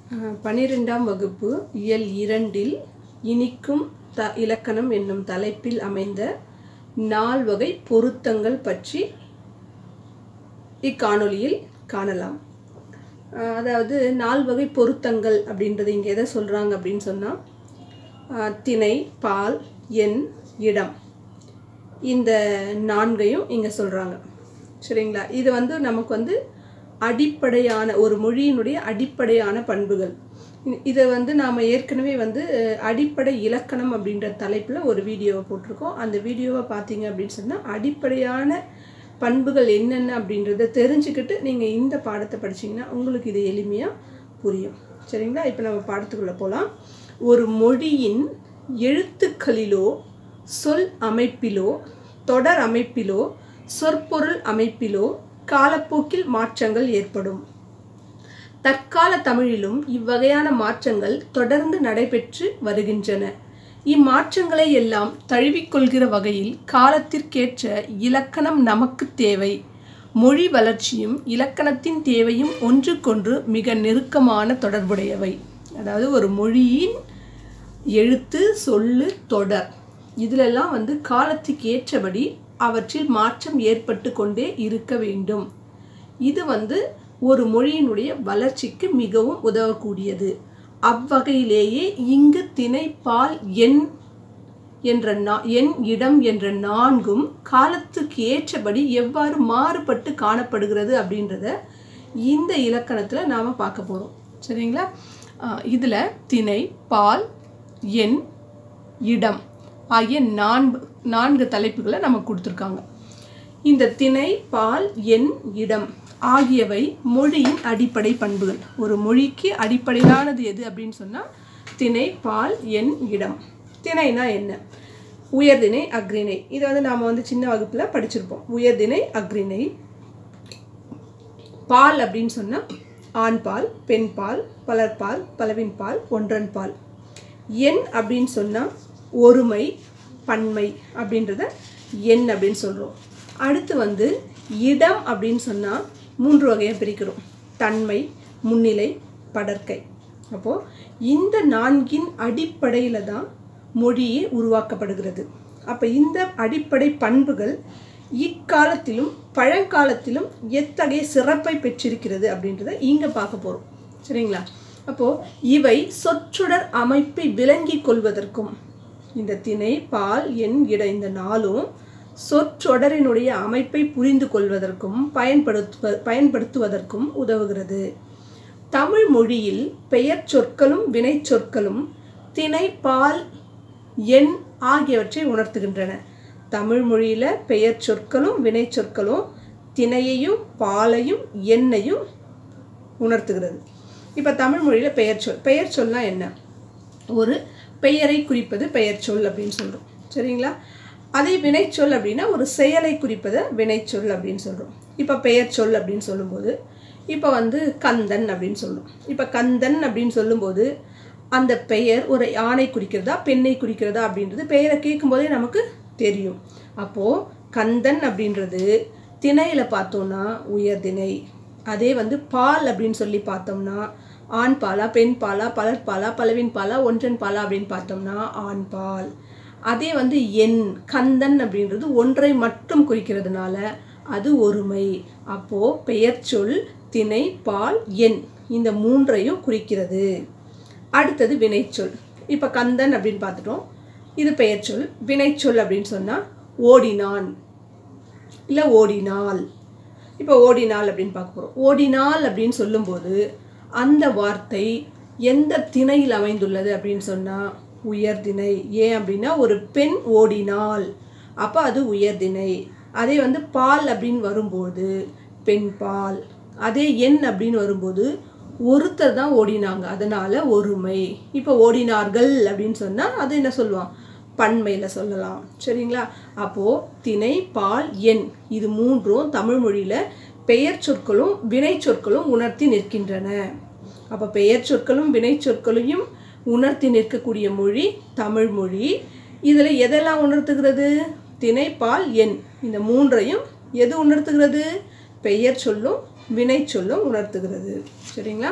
அஹ், பன்னிரெண்டாம் வகுப்பு இயல் இரண்டில் இனிக்கும் த இலக்கணம் என்னும் தலைப்பில் அமைந்த நால்வகை பொருத்தங்கள் பற்றி இக்காணொளியில் காணலாம் அஹ், அதாவது நால்வகை பொருத்தங்கள் அப்படின்றது இங்கே எதை சொல்கிறாங்க அப்படின்னு சொன்னால் திணை பால் எண் இடம் இந்த நான்கையும் இங்கே சொல்கிறாங்க சரிங்களா இது வந்து நமக்கு வந்து அடிப்படையான ஒரு மொழியினுடைய அடிப்படையான பண்புகள் இ- இதை வந்து நாம் ஏற்கனவே வந்து அஹ், அடிப்படை இலக்கணம் அப்படின்ற தலைப்பில் ஒரு வீடியோவை போட்டிருக்கோம் அந்த வீடியோவை பார்த்தீங்க அப்படின்னு சொன்னால் அடிப்படையான பண்புகள் என்னென்ன அப்படின்றத தெரிஞ்சுக்கிட்டு நீங்கள் இந்த பாடத்தை படிச்சீங்கன்னா உங்களுக்கு இது எளிமையாக புரியும் சரிங்களா இப்போ நம்ம பாடத்துக்குள்ளே போகலாம் ஒரு மொழியின் எழுத்துக்களிலோ சொல் அமைப்பிலோ தொடர் அமைப்பிலோ சொற்பொருள் அமைப்பிலோ காலப்போக்கில் மாற்றங்கள் ஏற்படும் தற்கால தமிழிலும் இவ்வகையான மாற்றங்கள் தொடர்ந்து நடைபெற்று வருகின்றன இம்மாற்றங்களை எல்லாம் தழுவிக்கொள்கிற வகையில் காலத்திற்கேற்ற இலக்கணம் நமக்கு தேவை மொழி வளர்ச்சியும் இலக்கணத்தின் தேவையும் ஒன்றுக்கொன்று மிக நெருக்கமான தொடர்புடையவை அதாவது ஒரு மொழியின் எழுத்து சொல்லு தொடர் இதிலெல்லாம் வந்து காலத்துக்கு ஏற்றபடி அவற்றில் மாற்றம் ஏற்பட்டு கொண்டே இருக்க வேண்டும் இது வந்து ஒரு மொழியினுடைய வளர்ச்சிக்கு மிகவும் உதவக்கூடியது அவ்வகையிலேயே இங்கு திணை பால் எண் என்ற நா எண் இடம் என்ற நான்கும் காலத்துக்கு ஏற்றபடி எவ்வாறு மாறுபட்டு காணப்படுகிறது அப்படின்றத இந்த இலக்கணத்தில் நாம் பார்க்க போகிறோம் சரிங்களா இதில் திணை பால் எண் இடம் ஆகிய நான்கு நான்கு தலைப்புகளை நமக்கு கொடுத்துருக்காங்க இந்த திணை பால் எண் இடம் ஆகியவை மொழியின் அடிப்படை பண்புகள் ஒரு மொழிக்கு அடிப்படையானது எது அப்படின்னு சொன்னால் திணை பால் எண் இடம் திணைனா என்ன உயர்திணை அக்ரிணை இதை வந்து நாம் வந்து சின்ன வகுப்பில் படிச்சிருப்போம் உயர்திணை அக்ரிணை பால் அப்படின்னு சொன்னால் ஆண் பால் பெண் பால் பலர்பால் பலவின் பால் ஒன்றன் பால் எண் அப்படின்னு சொன்னால் ஒருமை பன்மை அப்படின்றத எண் அப்படின்னு சொல்கிறோம் அடுத்து வந்து இடம் அப்படின்னு சொன்னால் மூன்று வகையாக பிரிக்கிறோம் தன்மை முன்னிலை படற்கை அப்போது இந்த நான்கின் அடிப்படையில் தான் மொழியே உருவாக்கப்படுகிறது அப்போ இந்த அடிப்படை பண்புகள் இக்காலத்திலும் பழங்காலத்திலும் எத்தகைய சிறப்பை பெற்றிருக்கிறது அப்படின்றத இங்கே பார்க்க போகிறோம் சரிங்களா அப்போது இவை சொற்றொடர் அமைப்பை விளங்கிக் கொள்வதற்கும் இந்த திணை பால் எண் இட இந்த நாளும் சொற்றொடரினுடைய அமைப்பை புரிந்து கொள்வதற்கும் பயன்படுத்துவ பயன்படுத்துவதற்கும் உதவுகிறது தமிழ் மொழியில் பெயர் சொற்களும் வினைச் சொற்களும் திணை பால் எண் ஆகியவற்றை உணர்த்துகின்றன தமிழ் மொழியில் பெயர் சொற்களும் வினைச் சொற்களும் திணையையும் பாலையும் எண்ணையும் உணர்த்துகிறது இப்போ தமிழ் மொழியில் பெயர் சொல் பெயர் சொல்னா என்ன ஒரு பெயரை குறிப்பது பெயர் சொல் அப்படின்னு சொல்கிறோம் சரிங்களா அதே வினைச்சொல் அப்படின்னா ஒரு செயலை குறிப்பதை வினைச்சொல் அப்படின்னு சொல்கிறோம் இப்போ பெயர் சொல் அப்படின்னு சொல்லும்போது இப்போ வந்து கந்தன் அப்படின்னு சொல்லும் இப்போ கந்தன் அப்படின்னு சொல்லும்போது அந்த பெயர் ஒரு ஆணை குறிக்கிறதா பெண்ணை குறிக்கிறதா அப்படின்றது பெயரை கேட்கும்போதே நமக்கு தெரியும் அப்போது கந்தன் அப்படின்றது திணையில் பார்த்தோம்னா உயர்திணை அதே வந்து பால் அப்படின்னு சொல்லி பார்த்தோம்னா ஆண் பாலா பெண் பாலா பலர் பாலா பலவின் பாலா ஒன்றன் பாலா அப்படின்னு பார்த்தோம்னா ஆண் பால் அதே வந்து எண் கந்தன் அப்படின்றது ஒன்றை மட்டும் குறிக்கிறதுனால அது ஒருமை அப்போ பெயர் சொல் திணை பால் எண் இந்த மூன்றையும் குறிக்கிறது அடுத்தது வினைச்சொல் இப்போ கந்தன் அப்படின்னு பார்த்துட்டோம் இது பெயர் சொல் வினைச்சொல் அப்படின்னு சொன்னால் ஓடினான் இல்லை ஓடினாள் இப்போ ஓடினாள் அப்படின்னு பார்க்க போகிறோம் ஓடினாள் அப்படின்னு சொல்லும்போது அந்த வார்த்தை எந்த திணையில் அமைந்துள்ளது அப்படின்னு சொன்னால் உயர்திணை ஏன் அப்படின்னா ஒரு பெண் ஓடினாள் அப்போ அது உயர்திணை அதே வந்து பால் அப்படின்னு வரும்போது பெண் பால் அதே எண் அப்படின்னு வரும்போது ஒருத்தர் தான் ஓடினாங்க அதனால் ஒருமை இப்போ ஓடினார்கள் அப்படின்னு சொன்னால் அது என்ன சொல்லுவான் பன்மையில் சொல்லலாம் சரிங்களா அப்போது திணை பால் எண் இது மூன்றும் தமிழ் மொழியில் பெயர் சொற்களும் வினை சொற்களும் உணர்த்தி நிற்கின்றன அப்போ பெயர் சொற்களும் வினை சொற்களையும் உணர்த்தி நிற்கக்கூடிய மொழி தமிழ் மொழி இதில் எதெல்லாம் உணர்த்துகிறது திணை பால் எண் இந்த மூன்றையும் எது உணர்த்துகிறது பெயர் சொல்லும் வினை சொல்லும் உணர்த்துகிறது சரிங்களா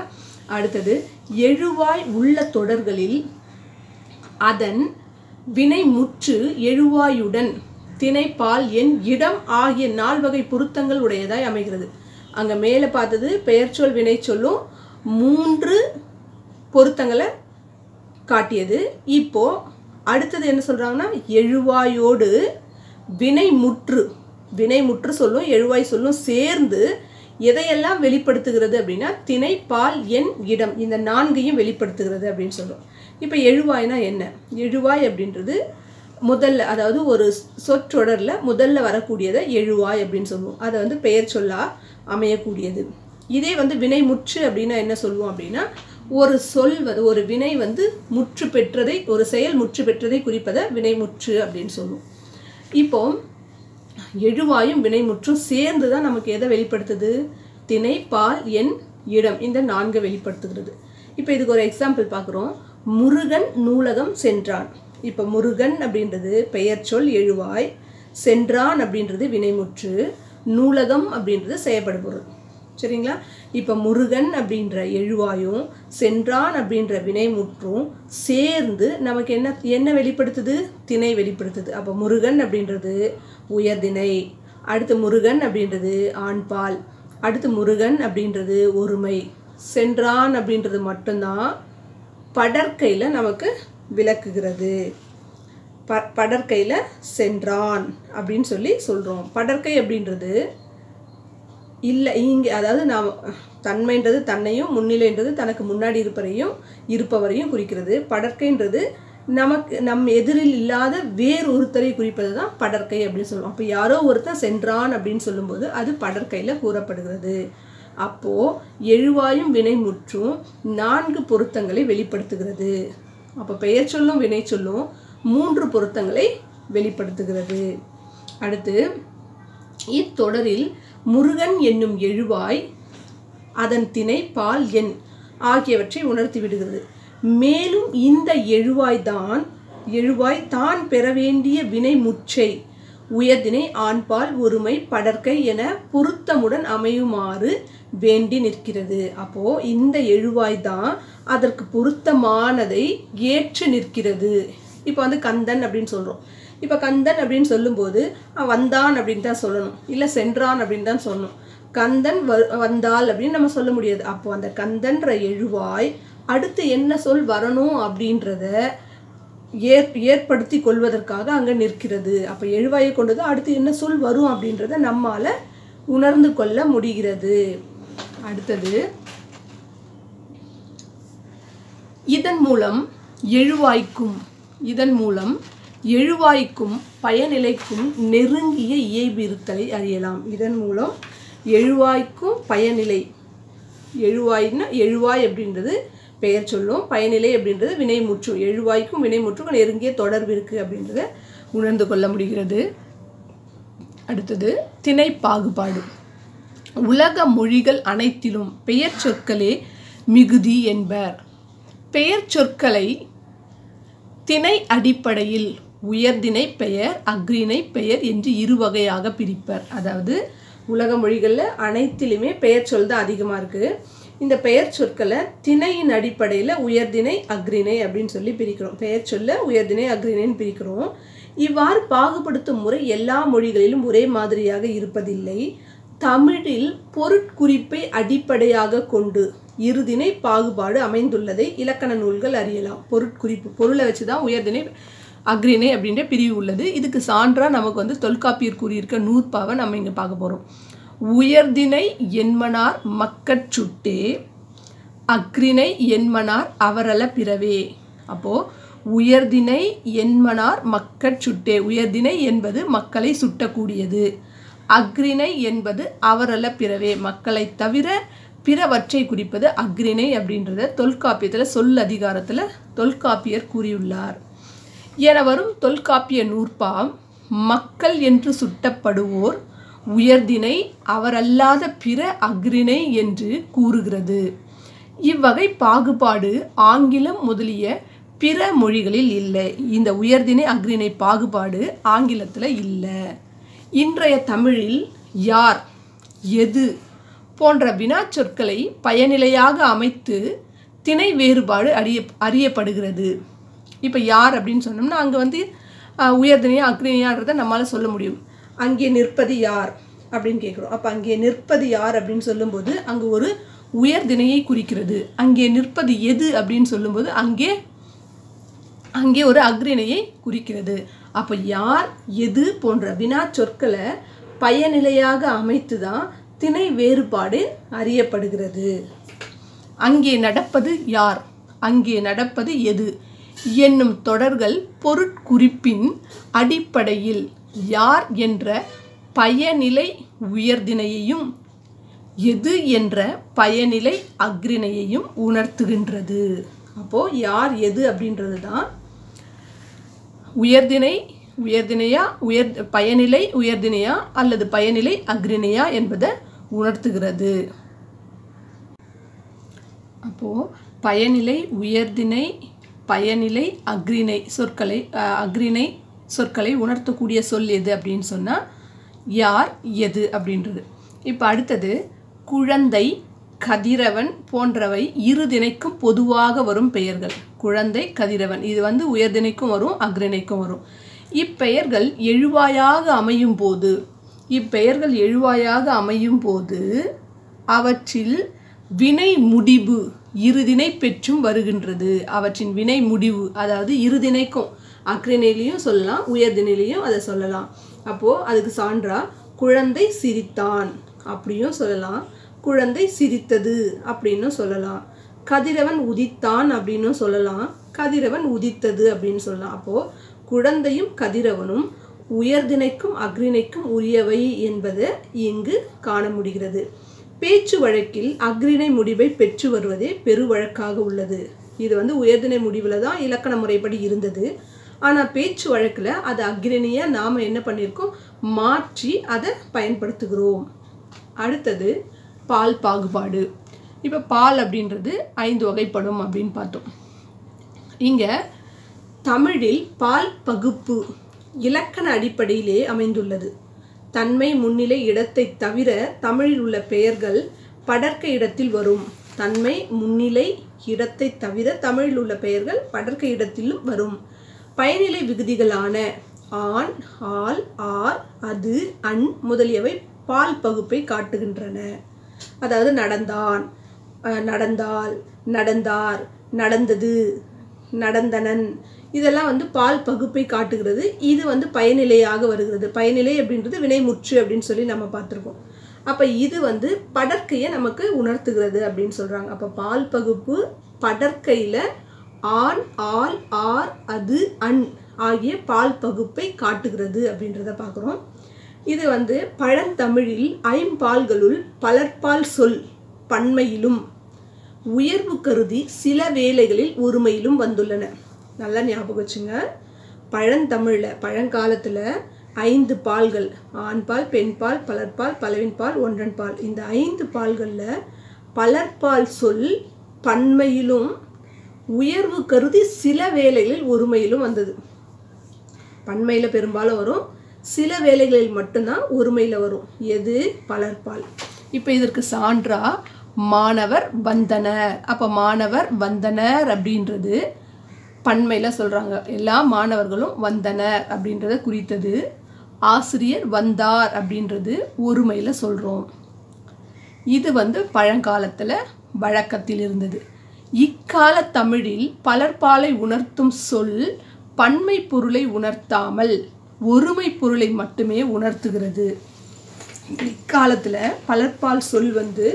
அடுத்தது எழுவாய் உள்ள தொடர்களில் அதன் வினைமுற்று எழுவாயுடன் திணைப்பால் எண் இடம் ஆகிய நால்வகை பொருத்தங்கள் உடையதாய் அமைகிறது அங்க மேலே பார்த்தது பெயர்ச்சொல் வினைச்சொல்லும் மூன்று பொருத்தங்களை காட்டியது இப்போ அடுத்தது என்ன சொல்றாங்கன்னா எழுவாயோடு வினைமுற்று வினைமுற்று சொல்லும் எழுவாய் சொல்லும் சேர்ந்து எதையெல்லாம் வெளிப்படுத்துகிறது அப்படின்னா திணை பால் எண் இடம் இந்த நான்கையும் வெளிப்படுத்துகிறது அப்படின்னு சொல்றோம் இப்போ எழுவாய்னா என்ன எழுவாய் அப்படின்றது முதல்ல அதாவது ஒரு சொற்றொடரில் முதல்ல வரக்கூடியதை எழுவாய் அப்படின்னு சொல்லுவோம் அதை வந்து பெயர் சொல்லா அமையக்கூடியது இதே வந்து வினை முற்று அப்படின்னா என்ன சொல்லுவோம் அப்படின்னா ஒரு சொல் வந்து ஒரு வினை வந்து முற்று பெற்றதை ஒரு செயல் முற்று பெற்றதை குறிப்பதை வினைமுற்று அப்படின்னு சொல்லுவோம் இப்போ எழுவாயும் வினைமுற்றும் சேர்ந்து தான் நமக்கு எதை வெளிப்படுத்துது திணை பால் எண் இடம் இந்த நான்கு வெளிப்படுத்துகிறது இப்போ இதுக்கு ஒரு எக்ஸாம்பிள் பார்க்குறோம் முருகன் நூலகம் சென்றான் இப்போ முருகன் அப்படின்றது பெயர் சொல் எழுவாய் சென்றான் அப்படின்றது வினைமுற்று நூலகம் அப்படின்றது செயற்படு பொருள் சரிங்களா இப்போ முருகன் அப்படின்ற எழுவாயும் சென்றான் அப்படின்ற வினைமுற்றும் சேர்ந்து நமக்கு என்ன என்ன வெளிப்படுத்துது திணை வெளிப்படுத்துது அப்போ முருகன் அப்படின்றது உயர்திணை அடுத்து முருகன் அப்படின்றது ஆண்பால் அடுத்து முருகன் அப்படின்றது ஒருமை சென்றான் அப்படின்றது மட்டும்தான் படற்கையில் நமக்கு விளக்குகிறது ப படற்கையில் சென்றான் அப்படின்னு சொல்லி சொல்கிறோம் படற்கை அப்படின்றது இல்லை இங்கே அதாவது நாம் தன்மைன்றது தன்னையும் முன்னிலைன்றது தனக்கு முன்னாடி இருப்பவரையும் இருப்பவரையும் குறிக்கிறது படற்கைன்றது நமக்கு நம் எதிரில் இல்லாத வேறு ஒருத்தரை குறிப்பது தான் படற்கை அப்படின்னு சொல்லுவோம் அப்போ யாரோ ஒருத்தர் சென்றான் அப்படின்னு சொல்லும்போது அது படற்கையில் கூறப்படுகிறது அப்போ எழுவாயும் வினைமுற்றும் நான்கு பொருத்தங்களை வெளிப்படுத்துகிறது அப்போ பெயர் சொல்லும் வினை சொல்லும் மூன்று பொருத்தங்களை வெளிப்படுத்துகிறது அடுத்து இத்தொடரில் முருகன் என்னும் எழுவாய் அதன் திணை பால் எண் ஆகியவற்றை உணர்த்தி விடுகிறது மேலும் இந்த எழுவாய் தான் எழுவாய் தான் பெற வேண்டிய வினை முச்சை உயர்தினை ஆண்பால் ஒருமை படற்கை என பொருத்தமுடன் அமையுமாறு வேண்டி நிற்கிறது அப்போ இந்த எழுவாய் தான் அதற்கு பொருத்தமானதை ஏற்று நிற்கிறது இப்போ வந்து கந்தன் அப்படின்னு சொல்றோம் இப்போ கந்தன் அப்படின்னு சொல்லும்போது அவன் வந்தான் அப்படின்னு தான் சொல்லணும் இல்லை சென்றான் அப்படின்னு தான் சொல்லணும் கந்தன் வ வந்தாள் அப்படின்னு நம்ம சொல்ல முடியாது அப்போ அந்த கந்தன்ற எழுவாய் அடுத்து என்ன சொல் வரணும் அப்படின்றத ஏற் ஏற்படுத்தி கொள்வதற்காக அங்கே நிற்கிறது அப்போ எழுவாயை கொண்டு தான் அடுத்து என்ன சொல் வரும் அப்படின்றத நம்மால் உணர்ந்து கொள்ள முடிகிறது அடுத்தது இதன் மூலம் எழுவாய்க்கும் இதன் மூலம் எழுவாய்க்கும் பயனிலைக்கும் நெருங்கிய இயல்பு இருத்தலை அறியலாம் இதன் மூலம் எழுவாய்க்கும் பயனிலை எழுவாய்னா எழுவாய் அப்படின்றது பெயர் சொல்லும் பயனிலை அப்படின்றது வினைமுற்று எழுவாய்க்கும் வினைமுற்றுக்கும் நெருங்கிய தொடர்பு இருக்குது அப்படின்றத உணர்ந்து கொள்ள முடிகிறது அடுத்தது திணை பாகுபாடு உலக மொழிகள் அனைத்திலும் பெயர் சொற்களே மிகுதி என்பர் பெயர் சொற்களை திணை அடிப்படையில் உயர்திணை பெயர் அக்ரிணை பெயர் என்று இரு வகையாக பிரிப்பர் அதாவது உலக மொழிகளில் அனைத்திலுமே பெயர் சொல் தான் அதிகமாக இருக்குது இந்த பெயர் சொற்களை திணையின் அடிப்படையில் உயர்திணை அக்ரிணை அப்படின்னு சொல்லி பிரிக்கிறோம் பெயர் சொல்ல உயர்திணை அக்ரிணைன்னு பிரிக்கிறோம் இவ்வாறு பாகுபடுத்தும் முறை எல்லா மொழிகளிலும் ஒரே மாதிரியாக இருப்பதில்லை தமிழில் பொருட்குறிப்பை அடிப்படையாக கொண்டு இருதினை பாகுபாடு அமைந்துள்ளதை இலக்கண நூல்கள் அறியலாம் பொருட்குறிப்பு பொருளை வச்சு தான் உயர்தினை அக்ரிணை அப்படின்ற பிரிவு உள்ளது இதுக்கு சான்றா நமக்கு வந்து தொல்காப்பியர் கூறியிருக்க நூற்பாவை நம்ம இங்கே பார்க்க போகிறோம் உயர்தினை என்மனார் மக்கட் சுட்டே அக்ரிணை என்மனார் அவரல பிறவே அப்போ உயர்தினை என்மனார் மக்கட் சுட்டே உயர்தினை என்பது மக்களை சுட்டக்கூடியது அக்ரிணை என்பது அவரல பிறவே மக்களை தவிர பிறவற்றை குறிப்பது அக்ரிணை அப்படின்றத தொல்காப்பியத்தில் சொல் அதிகாரத்தில் தொல்காப்பியர் கூறியுள்ளார் என வரும் தொல்காப்பிய நூற்பாம் மக்கள் என்று சுட்டப்படுவோர் உயர்தினை அவரல்லாத பிற அக்ரிணை என்று கூறுகிறது இவ்வகை பாகுபாடு ஆங்கிலம் முதலிய பிற மொழிகளில் இல்லை இந்த உயர்தினை அக்ரிணை பாகுபாடு ஆங்கிலத்தில் இல்லை இன்றைய தமிழில் யார் எது போன்ற வினாச்சொற்களை பயனிலையாக அமைத்து திணை வேறுபாடு அறிய அறியப்படுகிறது இப்போ யார் அப்படின்னு சொன்னோம்னா அங்கே வந்து அஹ், உயர்திணையா அக்னியான்றதை நம்மளால் சொல்ல முடியும் அங்கே நிற்பது யார் அப்படின்னு கேட்குறோம் அப்போ அங்கே நிற்பது யார் அப்படின்னு சொல்லும்போது அங்கே ஒரு உயர்திணையை குறிக்கிறது அங்கே நிற்பது எது அப்படின்னு சொல்லும்போது அங்கே அங்கே ஒரு அக்ரிணையை குறிக்கிறது அப்போ யார் எது போன்ற வினா சொற்களை பயனிலையாக அமைத்து தான் திணை வேறுபாடு அறியப்படுகிறது அங்கே நடப்பது யார் அங்கே நடப்பது எது என்னும் தொடர்கள் பொருட்குறிப்பின் அடிப்படையில் யார் என்ற பயனிலை உயர்திணையையும் எது என்ற பயனிலை அக்ரிணையையும் உணர்த்துகின்றது அப்போ யார் எது அப்படின்றது தான் உயர்திணை உயர்திணையா உயர் பயனிலை உயர்திணையா அல்லது பயனிலை அக்ரிணையா என்பதை உணர்த்துகிறது அப்போது பயனிலை உயர்திணை பயனிலை அக்ரிணை சொற்களை அஹ், அக்ரிணை சொற்களை உணர்த்தக்கூடிய சொல் எது அப்படின்னு சொன்னால் யார் எது அப்படின்றது இப்போ அடுத்தது குழந்தை கதிரவன் போன்றவை இருதிணைக்கும் பொதுவாக வரும் பெயர்கள் குழந்தை கதிரவன் இது வந்து உயர்திணைக்கும் வரும் அக்ரிணைக்கும் வரும் இப்பெயர்கள் எழுவாயாக அமையும் போது இப்பெயர்கள் எழுவாயாக அமையும் போது அவற்றில் வினை முடிவு இருதினை பெற்றும் வருகின்றது அவற்றின் வினை முடிவு அதாவது இருதினைக்கும் அக்ரிணையிலையும் சொல்லலாம் உயர்திணையிலையும் அதை சொல்லலாம் அப்போது அதுக்கு சான்றா குழந்தை சிரித்தான் அப்படியும் சொல்லலாம் குழந்தை சிரித்தது அப்படின்னும் சொல்லலாம் கதிரவன் உதித்தான் அப்படின்னும் சொல்லலாம் கதிரவன் உதித்தது அப்படின்னு சொல்லலாம் அப்போது குழந்தையும் கதிரவனும் உயர்திணைக்கும் அக்ரிணைக்கும் உரியவை என்பது இங்கு காண முடிகிறது பேச்சு வழக்கில் அக்ரிணை முடிவை பெற்று வருவதே பெருவழக்காக உள்ளது இது வந்து உயர்திணை முடிவில் தான் இலக்கண முறைப்படி இருந்தது ஆனால் பேச்சு வழக்கில் அது அக்ரிணியாக நாம் என்ன பண்ணியிருக்கோம் மாற்றி அதை பயன்படுத்துகிறோம் அடுத்தது பால் பாகுபாடு இப்போ பால் அப்படின்றது ஐந்து வகைப்படும் அப்படின்னு பார்த்தோம் இங்கே தமிழில் பால் பகுப்பு இலக்கண அடிப்படையிலே அமைந்துள்ளது தன்மை முன்னிலை இடத்தை தவிர தமிழில் உள்ள பெயர்கள் படர்க்க இடத்தில் வரும் தன்மை முன்னிலை இடத்தை தவிர தமிழில் உள்ள பெயர்கள் படர்க்க இடத்திலும் வரும் பயனிலை விகுதிகளான ஆண் ஆள் ஆர் அது அன் முதலியவை பால் பகுப்பை காட்டுகின்றன அதாவது நடந்தான் அஹ், நடந்தாள் நடந்தார் நடந்தது நடந்தனன் இதெல்லாம் வந்து பால் பகுப்பை காட்டுகிறது இது வந்து பயனிலையாக வருகிறது பயனிலை அப்படின்றது வினைமுற்று அப்படின்னு சொல்லி நம்ம பார்த்துருக்கோம் அப்போ இது வந்து படற்கையை நமக்கு உணர்த்துகிறது அப்படின்னு சொல்கிறாங்க அப்போ பால் பகுப்பு படற்கையில் ஆண் ஆள் ஆர் அது அன் ஆகிய பால் பகுப்பை காட்டுகிறது அப்படின்றத பார்க்குறோம் இது வந்து பழந்தமிழில் ஐம்பால்களுள் பலர்பால் சொல் பன்மையிலும் உயர்வு கருதி சில வேளைகளில் ஒருமையிலும் வந்துள்ளன நல்லா ஞாபகம் வச்சுங்க பழந்தமிழில் பழங்காலத்தில் ஐந்து பால்கள் ஆண்பால் பெண்பால் பலர்பால் பலவின்பால் ஒன்றன் பால் இந்த ஐந்து பால்களில் பலர்பால் சொல் பன்மையிலும் உயர்வு கருதி சில வேளைகளில் ஒருமையிலும் வந்தது பன்மையில் பெரும்பாலும் வரும் சில வேளைகளில் மட்டும்தான் ஒருமையில் வரும் எது பலர்பால் இப்போ இதற்கு சான்றா மாணவர் வந்தனர் அப்போ மாணவர் வந்தனர் அப்படின்றது பன்மையில் சொல்கிறாங்க எல்லா மாணவர்களும் வந்தனர் அப்படின்றத குறித்தது ஆசிரியர் வந்தார் அப்படின்றது ஒருமையில் சொல்கிறோம் இது வந்து பழங்காலத்தில் வழக்கத்தில் இருந்தது இக்கால தமிழில் பலர்பாலை உணர்த்தும் சொல் பன்மை பொருளை உணர்த்தாமல் ஒருமை பொருளை மட்டுமே உணர்த்துகிறது இக்காலத்தில் பலர்பால் சொல் வந்து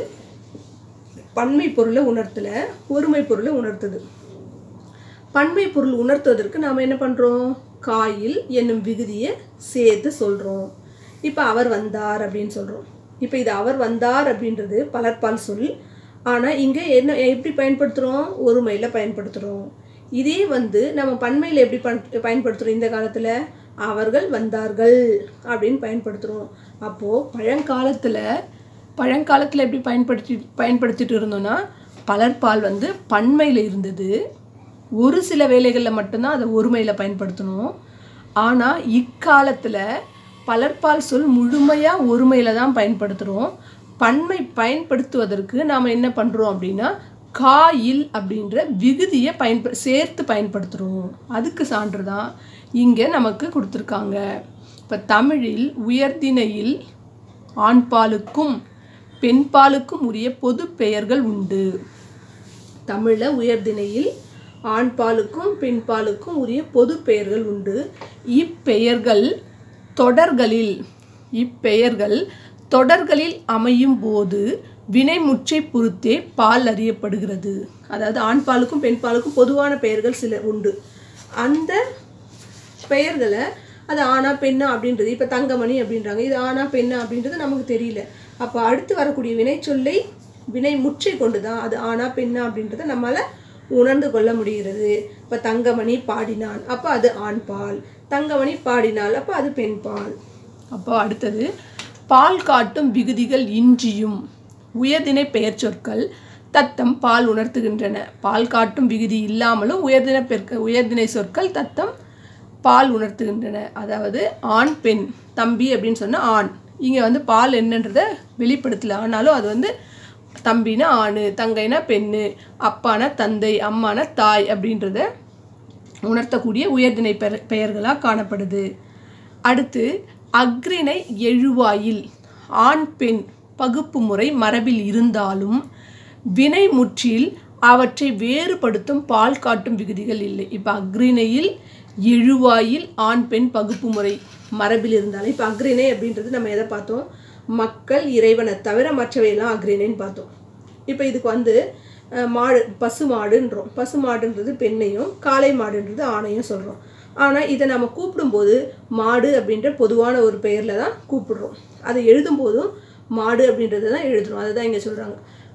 பன்மை பொருளை உணர்த்தல ஒருமை பொருளை உணர்த்துது பன்மை பொருள் உணர்த்துவதற்கு நாம் என்ன பண்ணுறோம் காயில் என்னும் விகுதியை சேர்த்து சொல்கிறோம் இப்போ அவர் வந்தார் அப்படின்னு சொல்கிறோம் இப்போ இது அவர் வந்தார் அப்படின்றது பலர்பால் சொல் ஆனால் இங்கே என்ன எப்படி பயன்படுத்துகிறோம் ஒருமையில் பயன்படுத்துகிறோம் இதே வந்து நம்ம பன்மையில் எப்படி பண் பயன்படுத்துகிறோம் இந்த காலத்தில் அவர்கள் வந்தார்கள் அப்படின்னு பயன்படுத்துகிறோம் அப்போது பழங்காலத்தில் பழங்காலத்தில் எப்படி பயன்படுத்தி பயன்படுத்திட்டு இருந்தோம்னா பலர்பால் வந்து பன்மையில் இருந்தது ஒரு சில வேலைகளில் மட்டும்தான் அதை ஒருமையில் பயன்படுத்தணும் ஆனால் இக்காலத்தில் பலர்பால் சொல் முழுமையாக ஒருமையில் தான் பயன்படுத்துகிறோம் பன்மை பயன்படுத்துவதற்கு நாம் என்ன பண்ணுறோம் அப்படின்னா காயில் அப்படின்ற விகுதியை பயன்ப சேர்த்து பயன்படுத்துகிறோம் அதுக்கு சான்று தான் இங்கே நமக்கு கொடுத்துருக்காங்க இப்போ தமிழில் உயர்திணையில் ஆண்பாலுக்கும் பெண்பாலுக்கும் உரிய பொது பெயர்கள் உண்டு தமிழில் உயர்திணையில் ஆண்பாலுக்கும் பெண்பாலுக்கும் உரிய பொது பெயர்கள் உண்டு இப்பெயர்கள் தொடர்களில் இப்பெயர்கள் தொடர்களில் அமையும் போது வினைமுற்றை பொறுத்தே பால் அறியப்படுகிறது அதாவது ஆண்பாலுக்கும் பெண்பாலுக்கும் பொதுவான பெயர்கள் சில உண்டு அந்த பெயர்களை அது ஆனா பெண்ணா அப்படின்றது இப்போ தங்கமணி அப்படின்றாங்க இது ஆனா பெண்ணா அப்படின்றது நமக்கு தெரியல அப்போ அடுத்து வரக்கூடிய வினைச்சொல்லை வினை முற்றை கொண்டு தான் அது ஆனா பெண்ணா அப்படின்றத நம்மளால் உணர்ந்து கொள்ள முடிகிறது இப்போ தங்கமணி பாடினான் அப்போ அது ஆண்பால் தங்கமணி பாடினாள் அப்போ அது பெண்பால் அப்போ அடுத்தது பால் காட்டும் விகுதிகள் இன்றியும் உயர்திணை பெயர் சொற்கள் தத்தம் பால் உணர்த்துகின்றன பால் காட்டும் விகுதி இல்லாமலும் உயர்திணை பெருக்க உயர்திணை சொற்கள் தத்தம் பால் உணர்த்துகின்றன அதாவது ஆண் பெண் தம்பி அப்படின்னு சொன்னால் ஆண் இங்கே வந்து பால் என்னன்றதை வெளிப்படுத்தல ஆனாலும் அது வந்து தம்பினா ஆண் தங்கைனா பெண்ணு அப்பானா தந்தை அம்மானா தாய் அப்படின்றத உணர்த்தக்கூடிய உயர்திணை பெயர் பெயர்களாக காணப்படுது அடுத்து அக்ரிணை எழுவாயில் ஆண் பெண் பகுப்பு முறை மரபில் இருந்தாலும் வினை முற்றில் அவற்றை வேறுபடுத்தும் பால் காட்டும் விகுதிகள் இல்லை இப்போ அக்ரிணையில் எழுவாயில் ஆண் பெண் பகுப்பு முறை மரபில் இருந்தாலும் இப்போ அக்ரிணை அப்படின்றது நம்ம எதை பார்த்தோம் மக்கள் இறைவனை தவிர மற்றவையெல்லாம் அக்ரிணைன்னு பார்த்தோம் இப்போ இதுக்கு வந்து அஹ், மாடு பசு மாடுன்றோம் பசு மாடுன்றது பெண்ணையும் காளை மாடுன்றது ஆணையும் சொல்கிறோம் ஆனால் இதை நம்ம கூப்பிடும்போது மாடு அப்படின்ற பொதுவான ஒரு பெயரில் தான் கூப்பிடுறோம் அதை எழுதும்போதும் மாடு அப்படின்றத தான் எழுதுறோம் அதை தான் இங்கே சொல்கிறாங்க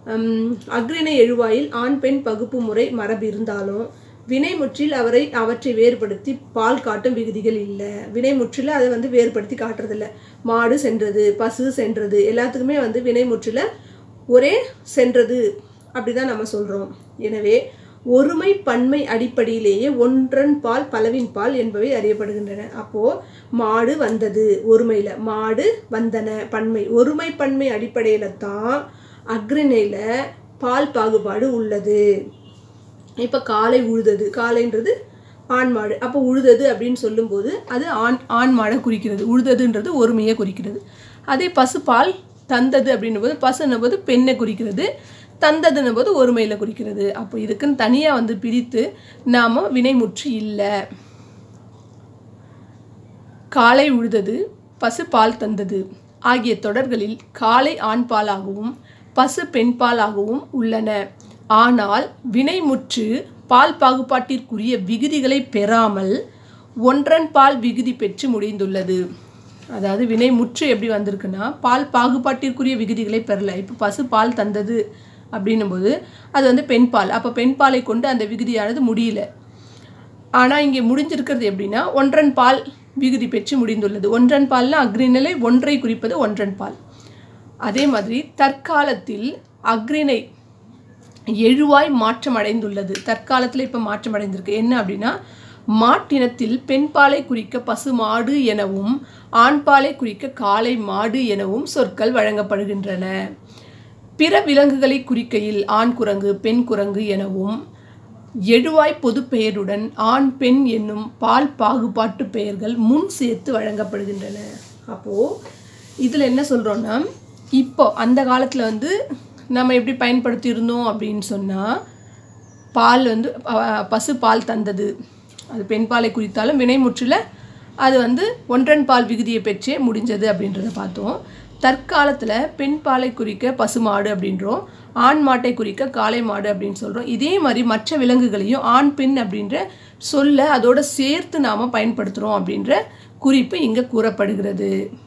அக்ரிணை எழுவாயில் ஆண் பெண் பகுப்பு முறை மரபு இருந்தாலும் வினைமுற்றில் அவரை அவற்றை வேறுபடுத்தி பால் காட்டும் விகுதிகள் இல்லை வினைமுற்றில் அதை வந்து வேறுபடுத்தி காட்டுறதில்ல மாடு சென்றது பசு சென்றது எல்லாத்துக்குமே வந்து வினைமுற்றில் ஒரே சென்றது அப்படிதான் நம்ம சொல்கிறோம் எனவே ஒருமை பன்மை அடிப்படையிலேயே ஒன்றன் பால் பலவின் பால் என்பவை அறியப்படுகின்றன அப்போ மாடு வந்தது ஒருமையில மாடு வந்தன பன்மை ஒருமை பன்மை அடிப்படையில தான் அக்ரிணையில பால் பாகுபாடு உள்ளது இப்போ காளை உழுதது காளைன்றது ஆண் மாடு அப்போ உழுதது அப்படின்னு சொல்லும்போது அது ஆண் ஆண் மாடை குறிக்கிறது உழுததுன்றது ஒருமையை குறிக்கிறது அதே பசுபால் தந்தது அப்படின்னும் போது பசுன்னும் போது பெண்ணை குறிக்கிறது தந்ததுன்னும் போது ஒருமையில் குறிக்கிறது அப்போ இதுக்குன்னு தனியாக வந்து பிரித்து நாம் வினைமுற்று இல்லை காளை உழுதது பசு பால் தந்தது ஆகிய தொடர்களில் காளை ஆண் பாலாகவும் பசு பெண் பாலாகவும் உள்ளன ஆனால் வினைமுற்று பால் பாகுபாட்டிற்குரிய விகுதிகளை பெறாமல் ஒன்றன் பால் விகுதி பெற்று முடிந்துள்ளது அதாவது வினைமுற்று எப்படி வந்திருக்குன்னா பால் பாகுபாட்டிற்குரிய விகுதிகளை பெறல இப்போ பசு பால் தந்தது அப்படின்னும்போது அது வந்து பெண் பால் அப்போ பெண் பாலை கொண்டு அந்த விகுதியானது முடியல ஆனால் இங்கே முடிஞ்சிருக்கிறது எப்படின்னா ஒன்றன் பால் விகுதி பெற்று முடிந்துள்ளது ஒன்றன் பால்னா அக்ரிநிலை ஒன்றை குறிப்பது ஒன்றன் பால் அதே மாதிரி தற்காலத்தில் அக்ரிணை எழுவாய் மாற்றம் அடைந்துள்ளது தற்காலத்தில் இப்போ மாற்றம் அடைந்திருக்கு என்ன அப்படின்னா மாட்டினத்தில் பெண்பாலை குறிக்க பசு மாடு எனவும் ஆண்பாலை குறிக்க காளை மாடு எனவும் சொற்கள் வழங்கப்படுகின்றன பிற விலங்குகளை குறிக்கையில் ஆண் குரங்கு பெண் குரங்கு எனவும் எழுவாய் பொது பெயருடன் ஆண் பெண் என்னும் பால் பாகுபாட்டு பெயர்கள் முன் சேர்த்து வழங்கப்படுகின்றன அப்போது இதில் என்ன சொல்கிறோன்னா இப்போ அந்த காலத்தில் வந்து நம்ம எப்படி பயன்படுத்தி இருந்தோம் அப்படின்னு சொன்னால் பால் வந்து அஹ், பசு பால் தந்தது அது பெண் பாலை குறித்தாலும் வினைமுற்றில் அது வந்து ஒன்றன் பால் விகுதியை பெற்றே முடிஞ்சது அப்படின்றத பார்த்தோம் தற்காலத்தில் பெண் பாலை குறிக்க பசுமாடு அப்படின்றோம் ஆண் மாட்டை குறிக்க காளை மாடு அப்படின்னு சொல்கிறோம் இதே மாதிரி மற்ற விலங்குகளையும் ஆண் பெண் அப்படின்ற சொல்ல அதோட சேர்த்து நாம் பயன்படுத்துகிறோம் அப்படின்ற குறிப்பு இங்கே கூறப்படுகிறது